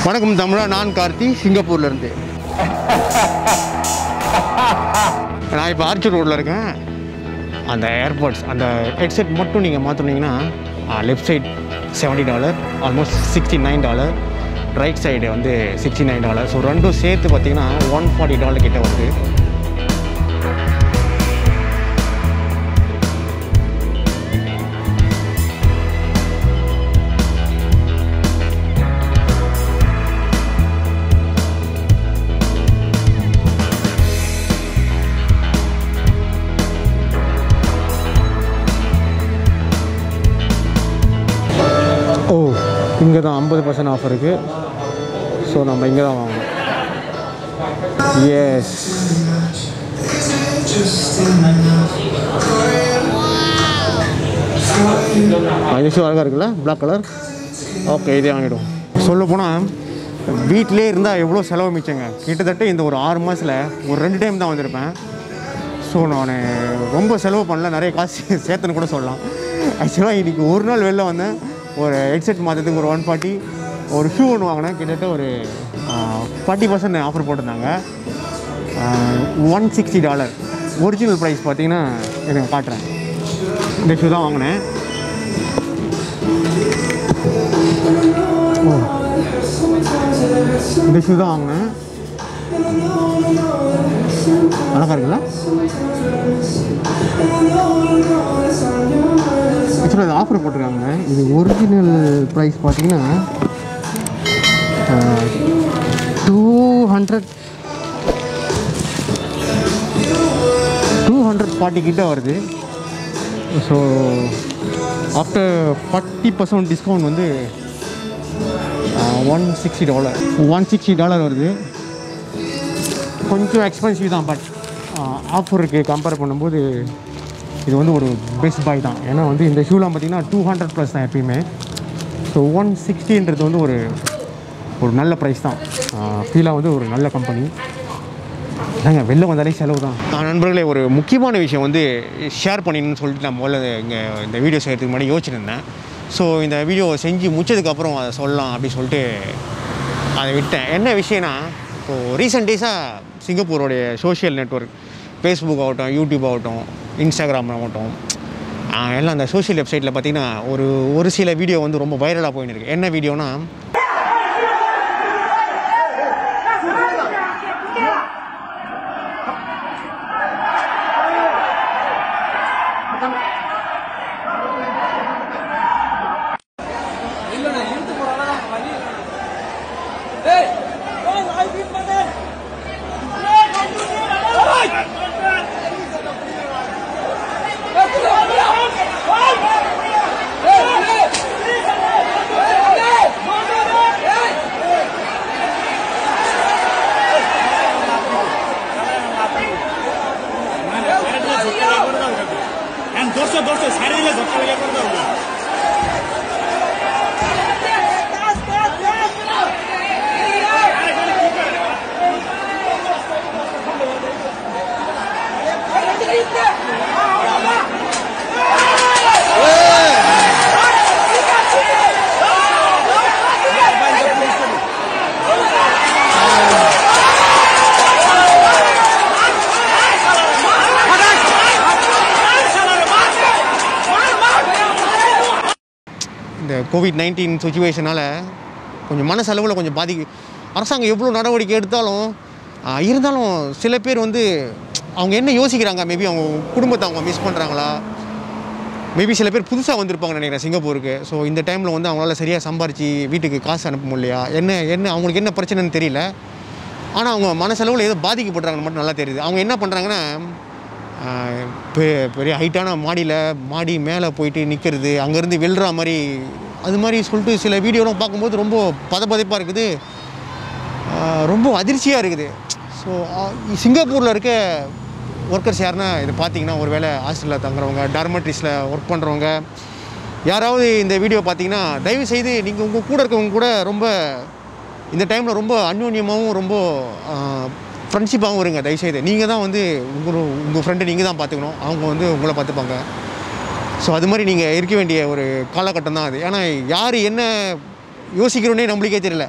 வணக்கம் தமிழா நான் கார்த்தி சிங்கப்பூர்லேருந்து நான் இப்போ ஆர்ச்சர் ரோட்டில் இருக்கேன் அந்த ஏர்போர்ட்ஸ் அந்த ஹெட்செட் மட்டும் நீங்கள் மாற்றினீங்கன்னா left side seventy dollar almost sixty nine dollar right side வந்து சிக்ஸ்டி நைன் டாலர் ஸோ ரெண்டும் சேர்த்து பார்த்தீங்கன்னா ஒன் ஃபார்ட்டி டாலர் கிட்ட வருது ஓ இங்கே தான் ஐம்பது பர்சன்ட் ஆஃபர் இருக்குது ஸோ நம்ம இங்கே தான் வாங்கணும் எஸ் ஐயோ அழகாக இருக்குல்ல Black கலர் ஓகே இதே வாங்கிடும் சொல்ல போனால் வீட்டிலே இருந்தால் எவ்வளோ செலவு மிச்சங்க கிட்டத்தட்ட இந்த ஒரு ஆறு மாதத்தில் ஒரு ரெண்டு டைம் தான் வந்திருப்பேன் ஸோ நான் ரொம்ப செலவு பண்ணல நிறைய காசு சேர்த்துன்னு கூட சொல்லலாம் ஆக்சுவலாக இன்றைக்கி ஒரு நாள் வெளில வந்தேன் ஒரு ஹெட்செட் மாற்றத்துக்கு ஒரு ஒன் ஃபார்ட்டி ஒரு ஷூ ஒன்று வாங்கினேன் கிட்டத்தட்ட ஒரு ஃபார்ட்டி பர்சன்ட் ஆஃபர் போட்டிருந்தாங்க one sixty dollar original price பார்த்தீங்கன்னா எனக்கு காட்டுறேன் இந்த ஷூ தான் வாங்கினேன் ஓ இந்த ஷூ தான் வாங்கினேன் அழகாக இருக்குல்ல ஆக்சுவலாக இது ஆஃபர் போட்டிருக்காங்க இது ஒரிஜினல் ப்ரைஸ் பார்த்தீங்கன்னா two hundred two hundred forty கிட்ட வருது so after forty percent discount வந்து one sixty dollar one sixty dollar வருது கொஞ்சம் எக்ஸ்பென்சிவ் தான் பட் ஆஃபருக்கு கம்பேர் பண்ணும்போது இது வந்து ஒரு பெஸ்ட் பாய் தான் ஏன்னா வந்து இந்த ஷூலாம் பார்த்தீங்கன்னா டூ ஹண்ட்ரட் ப்ளஸ் தான் எப்பயுமே ஸோ ஒன் சிக்ஸ்டின்றது வந்து ஒரு ஒரு நல்ல ப்ரைஸ் தான் ஃபீலாக வந்து ஒரு நல்ல கம்பெனி நாங்க வெளில வந்தாலே செலவு தான் நண்பர்களே ஒரு முக்கியமான விஷயம் வந்து ஷேர் பண்ணிடணும்னு சொல்லிட்டு நான் முதல்ல இங்கே இந்த வீடியோ செய்கிறதுக்கு முன்னாடி யோசிச்சிருந்தேன் ஸோ இந்த வீடியோ செஞ்சு முடிச்சதுக்கப்புறம் அதை சொல்லலாம் அப்படின்னு சொல்லிட்டு அதை விட்டேன் என்ன விஷயம்னா இப்போது ரீசெண்ட் டேஸாக சிங்கப்பூரோடைய சோஷியல் நெட்ஒர்க் ஃபேஸ்புக் ஆகட்டும் யூடியூப் ஆகட்டும் இன்ஸ்டாகிராம் ஆகட்டும் ஆஹ் எல்லாம் அந்த சோஷியல் வெப்சைட்டில் பார்த்தீங்கன்னா ஒரு ஒரு சில வீடியோ வந்து ரொம்ப வைரலாக போயின்னு இருக்கு என்ன வீடியோனா And दोस्तों दोस्तों सारे ले धक्का लगे कर दो இந்த கோவிட் நைன்டீன் சுச்சுவேஷனால் கொஞ்சம் மனசளவில் கொஞ்சம் பாதி அரசாங்கம் எவ்வளோ நடவடிக்கை எடுத்தாலும் ஆஹ், இருந்தாலும் சில பேர் வந்து அவங்க என்ன யோசிக்கிறாங்க மேபி அவங்க குடும்பத்தை அவங்க மிஸ் பண்ணுறாங்களா மேபி சில பேர் புதுசாக வந்திருப்பாங்க நினைக்கிறேன் சிங்கப்பூருக்கு ஸோ இந்த டைமில் வந்து அவங்களால சரியாக சம்பாரித்து வீட்டுக்கு காசு அனுப்ப முடியலையா என்ன என்ன அவங்களுக்கு என்ன பிரச்சனைன்னு தெரியல ஆனால் அவங்க மனசளவில் ஏதோ பாதிக்கப்படுறாங்கன்னு மட்டும் நல்லா தெரியுது அவங்க என்ன பண்ணுறாங்கன்னா ஆஹ், பெ- பெரிய ஹைட்டான மாடியில் மாடி மேலே போயிட்டு நிற்கிறது அங்கேருந்து வெல்ற மாதிரி அது மாதிரி சொல்லிட்டு சில வீடியோலாம் பார்க்கும்போது ரொம்ப பதபதைப்பாக இருக்குது ஆஹ், ரொம்ப அதிர்ச்சியாக இருக்குது ஸோ சிங்கப்பூரில் இருக்க ஒர்க்கர்ஸ் யாருன்னா இது பார்த்தீங்கன்னா ஒரு வேளை ஹாஸ்டலில் தங்குறவங்க டார்மெட்ரிஸில் ஒர்க் பண்ணுறவங்க யாராவது இந்த வீடியோ பார்த்தீங்கன்னா தயவு செய்து நீங்கள் உங்கள் கூட இருக்கவங்க கூட ரொம்ப இந்த டைமில் ரொம்ப அந்யோன்யமாகவும் ரொம்ப ஃப்ரெண்ட்ஷிப்பாகவும் இருங்க தயவுசெய்து நீங்கள் தான் வந்து உங்கள் உங்கள் ஃப்ரெண்டை நீங்கள் தான் பார்த்துக்கணும் அவங்க வந்து உங்களை பார்த்துப்பாங்க ஸோ அது மாதிரி நீங்கள் இருக்க வேண்டிய ஒரு காலகட்டம் தான் அது ஏன்னா யார் என்ன யோசிக்கிறோன்னே நம்மளுக்கே தெரியல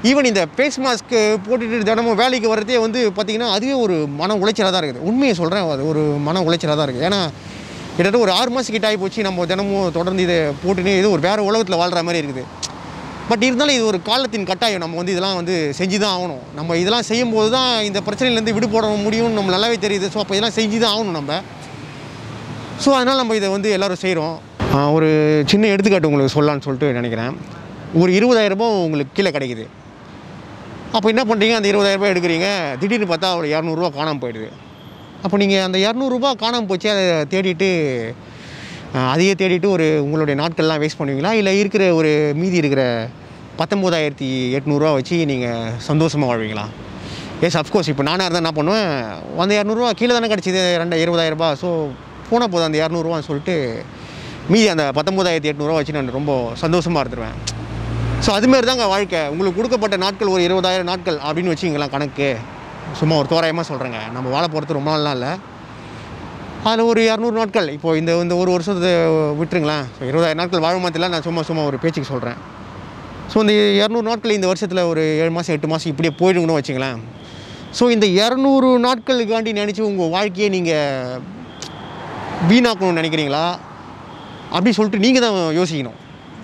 ஈவன் இந்த ஃபேஸ் மாஸ்க்கு போட்டுட்டு தினமும் வேலைக்கு வர்றதே வந்து பார்த்திங்கன்னா அதுவே ஒரு மன உளைச்சலாக தான் இருக்குது உண்மையை சொல்கிறேன் அது ஒரு மன உளைச்சலாக தான் இருக்குது ஏன்னா கிட்டத்தட்ட ஒரு ஆறு மாதம் கிட்ட ஆகி போச்சு நம்ம தினமும் தொடர்ந்து இதை போட்டுன்னு இது ஒரு வேறு உலகத்தில் வாழ்கிற மாதிரி இருக்குது பட் இருந்தாலும் இது ஒரு காலத்தின் கட்டாயம் நம்ம வந்து இதெல்லாம் வந்து செஞ்சு தான் ஆகணும் நம்ம இதெல்லாம் செய்யும்போது தான் இந்த பிரச்சனையிலேருந்து விடுபட முடியும்னு நம்ம நல்லாவே தெரியுது ஸோ அப்போ இதெல்லாம் செஞ்சு தான் ஆகணும் நம்ம ஸோ அதனால் நம்ம இதை வந்து எல்லோரும் செய்கிறோம் ஒரு சின்ன எடுத்துக்காட்டு உங்களுக்கு சொல்லலான்னு சொல்லிட்டு நினைக்கிறேன் ஒரு இருபதாயிரம் ரூபாய் உங்களுக்கு கீழே கிடைக்குது அப்போ என்ன பண்ணுறீங்க அந்த இருபதாயிரம் ரூபாய் எடுக்கிறீங்க திடீர்னு பார்த்தா ஒரு இரநூறுவா காணாமல் போயிடுது அப்போ நீங்கள் அந்த இரநூறுபா காணாமல் போச்சு அதை தேடிட்டு அஹ், அதையே தேடிட்டு ஒரு உங்களுடைய நாட்கள்லாம் வேஸ்ட் பண்ணுவீங்களா இல்லை இருக்கிற ஒரு மீதி இருக்கிற பத்தொம்போதாயிரத்தி எட்நூறுரூவா வச்சு நீங்கள் சந்தோஷமாக வாழ்வீங்களா எஸ் அஃப்கோர்ஸ் இப்போ நானாக இருந்தால் என்ன பண்ணுவேன் அந்த இரநூறுவா கீழே தானே கிடச்சிது ரெண்டு இருபதாயிரரூபா ஸோ போனால் போதும் அந்த இரநூறுவான்னு சொல்லிட்டு மீதி அந்த பத்தொம்போதாயிரத்தி எட்நூறுவா வச்சு நான் ரொம்ப சந்தோஷமாக இருந்துருவேன் ஸோ அதுமாரி தாங்க வாழ்க்கை உங்களுக்கு கொடுக்கப்பட்ட நாட்கள் ஒரு இருபதாயிரம் நாட்கள் அப்படின்னு வச்சுங்களேன் கணக்கு சும்மா ஒரு தோராயமாக சொல்கிறேங்க நம்ம வாழ போகிறது ரொம்ப நாள்லாம் இல்லை அதில் ஒரு இரநூறு நாட்கள் இப்போது இந்த இந்த ஒரு வருஷத்தை விட்டுருங்களேன் ஸோ இருபதாயிரம் நாட்கள் வாழ மாத்தில நான் சும்மா சும்மா ஒரு பேச்சுக்கு சொல்கிறேன் ஸோ இந்த இரநூறு நாட்கள் இந்த வருஷத்தில் ஒரு ஏழு மாதம் எட்டு மாதம் இப்படியே போயிடுங்கன்னு வச்சுங்களேன் ஸோ இந்த இரநூறு நாட்களுக்காண்டி நினச்சி உங்கள் வாழ்க்கையை நீங்கள் வீணாக்கணும்னு நினைக்கிறீங்களா அப்படி சொல்லிட்டு நீங்கள் தான் யோசிக்கணும்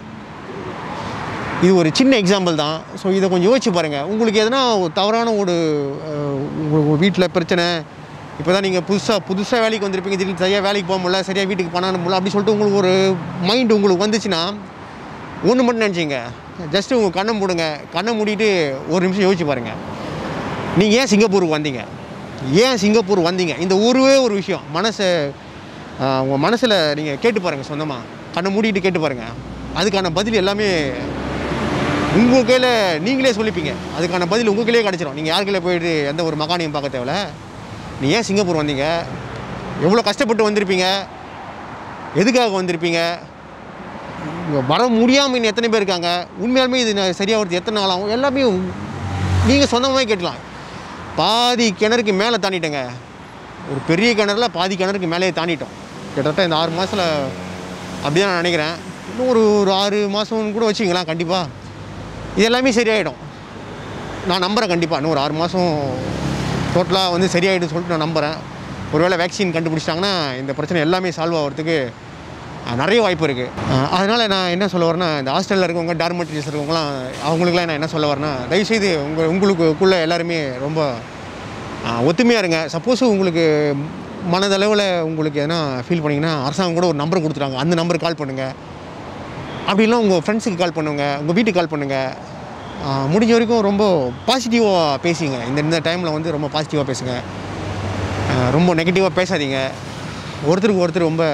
இது ஒரு சின்ன எக்ஸாம்பிள் தான் ஸோ இதை கொஞ்சம் யோசிச்சு பாருங்கள் உங்களுக்கு எதனா ஒரு தவறான ஒரு உங்கள் வீட்டில் பிரச்சனை இப்போ தான் நீங்கள் புதுசாக புதுசாக வேலைக்கு வந்திருப்பீங்க திடீர்னு சரியாக வேலைக்கு போக முடியல சரியாக வீட்டுக்கு பணம் அனுப்ப முடியல அப்படி சொல்லிட்டு உங்களுக்கு ஒரு மைண்டு உங்களுக்கு வந்துச்சுன்னா ஒன்று மட்டும் நினச்சிங்க ஜஸ்ட்டு உங்கள் கண்ணை மூடுங்க கண்ணை மூடிட்டு ஒரு நிமிஷம் யோசிச்சு பாருங்கள் நீங்கள் ஏன் சிங்கப்பூருக்கு வந்தீங்க ஏன் சிங்கப்பூர் வந்தீங்க இந்த ஒருவே ஒரு விஷயம் மனசை உங்கள் மனசில் நீங்கள் கேட்டு பாருங்கள் சொந்தமாக கண்ணை மூடிட்டு கேட்டு பாருங்கள் அதுக்கான பதில் எல்லாமே உங்கள் கையில் நீங்களே சொல்லிப்பீங்க அதுக்கான பதில் உங்கள் கையிலே கிடச்சிரும் நீங்கள் யார் கையில் போயிட்டு எந்த ஒரு மகானியம் பார்க்க தேவையில்ல நீ ஏன் சிங்கப்பூர் வந்தீங்க எவ்வளோ கஷ்டப்பட்டு வந்திருப்பீங்க எதுக்காக வந்திருப்பீங்க இங்கே வர முடியாமல் இன்னும் எத்தனை பேர் இருக்காங்க உண்மையாலுமே இது நான் சரியாக வருது எத்தனை நாள் ஆகும் எல்லாமே நீங்கள் சொந்தமாகவே கேட்கலாம் பாதி கிணறுக்கு மேலே தாண்டிட்டேங்க ஒரு பெரிய கிணறுல பாதி கிணறுக்கு மேலேயே தாண்டிட்டோம் கிட்டத்தட்ட இந்த ஆறு மாதத்தில் அப்படி தான் நான் நினைக்கிறேன் இன்னும் ஒரு ஒரு ஆறு மாதம்னு கூட வச்சுங்களேன் கண்டிப்பாக இது எல்லாமே சரியாயிடும் நான் நம்புகிறேன் கண்டிப்பாக இன்னும் ஒரு ஆறு மாதம் டோட்டலாக வந்து சரியாயிடும் சொல்லிட்டு நான் நம்புகிறேன் ஒருவேளை வேக்சின் கண்டுபிடிச்சிட்டாங்கன்னா இந்த பிரச்சனை எல்லாமே சால்வ் ஆகிறதுக்கு அஹ், நிறைய வாய்ப்பு இருக்குது அதனால் நான் என்ன சொல்ல வரேன்னா இந்த ஹாஸ்டலில் இருக்கவங்க டார்மெட்ரிஸ் இருக்கவங்களாம் அவங்களுக்குலாம் நான் என்ன சொல்ல வரேன்னா தயவுசெய்து உங்கள் உங்களுக்குள்ளே எல்லாருமே ரொம்ப ஒத்துமையாக இருங்க சப்போஸ் உங்களுக்கு மனதளவில் உங்களுக்கு எதனா ஃபீல் பண்ணிங்கன்னா அரசாங்கம் கூட ஒரு நம்பர் கொடுத்துட்டாங்க அந்த நம்பருக்கு கால் பண்ணுங்கள் அப்படி இல்லை உங்கள் ஃப்ரெண்ட்ஸுக்கு கால் பண்ணுங்க உங்கள் வீட்டுக்கு கால் பண்ணுங்கள் முடிஞ்ச வரைக்கும் ரொம்ப பாசிட்டிவாக பேசுங்க இந்த இந்த டைமில் வந்து ரொம்ப பாசிட்டிவாக பேசுங்க ஆஹ் ரொம்ப நெகட்டிவாக பேசாதீங்க ஒருத்தருக்கு ஒருத்தர் ரொம்ப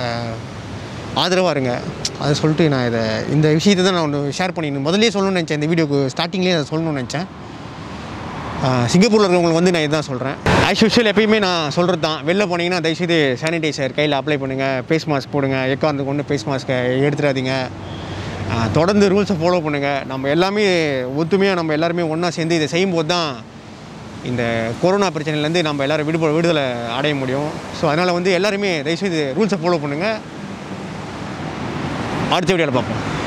ஆதரவாக இருங்க அதை சொல்லிட்டு நான் இதை இந்த விஷயத்தை தான் நான் ஒன்று ஷேர் பண்ணிடணும் முதல்லயே சொல்லணும்னு நினச்சேன் இந்த வீடியோக்கு ஸ்டார்டிங்லேயே அதை சொல்லணும்னு நினச்சேன் ஆஹ் சிங்கப்பூரில் இருக்கிறவங்களுக்கு வந்து நான் இதுதான் சொல்கிறேன் ஆஸ் யூஷுவல் எப்பயுமே நான் சொல்கிறது தான் வெளில போனீங்கன்னா தயவுசெய்து சானிடைசர் கையில் அப்ளை பண்ணுங்கள் ஃபேஸ் மாஸ்க் போடுங்க எக்காந்து கொண்டு ஃபேஸ் மாஸ்க்கை எடுத்துடாதீங்க ஆஹ் தொடர்ந்து ரூல்ஸை ஃபாலோ பண்ணுங்கள் நம்ம எல்லாமே ஒத்துமையாக நம்ம எல்லாருமே ஒன்றா சேர்ந்து இதை செய்யும்போது தான் இந்த கொரோனா பிரச்சனையிலேருந்து நம்ம எல்லோரும் விடுபட விடுதலை அடைய முடியும் ஸோ அதனால் வந்து எல்லாருமே தயவுசெய்து ரூல்ஸை ஃபாலோ பண்ணுங்கள் அடுத்த வீடியோவில் பார்ப்போம்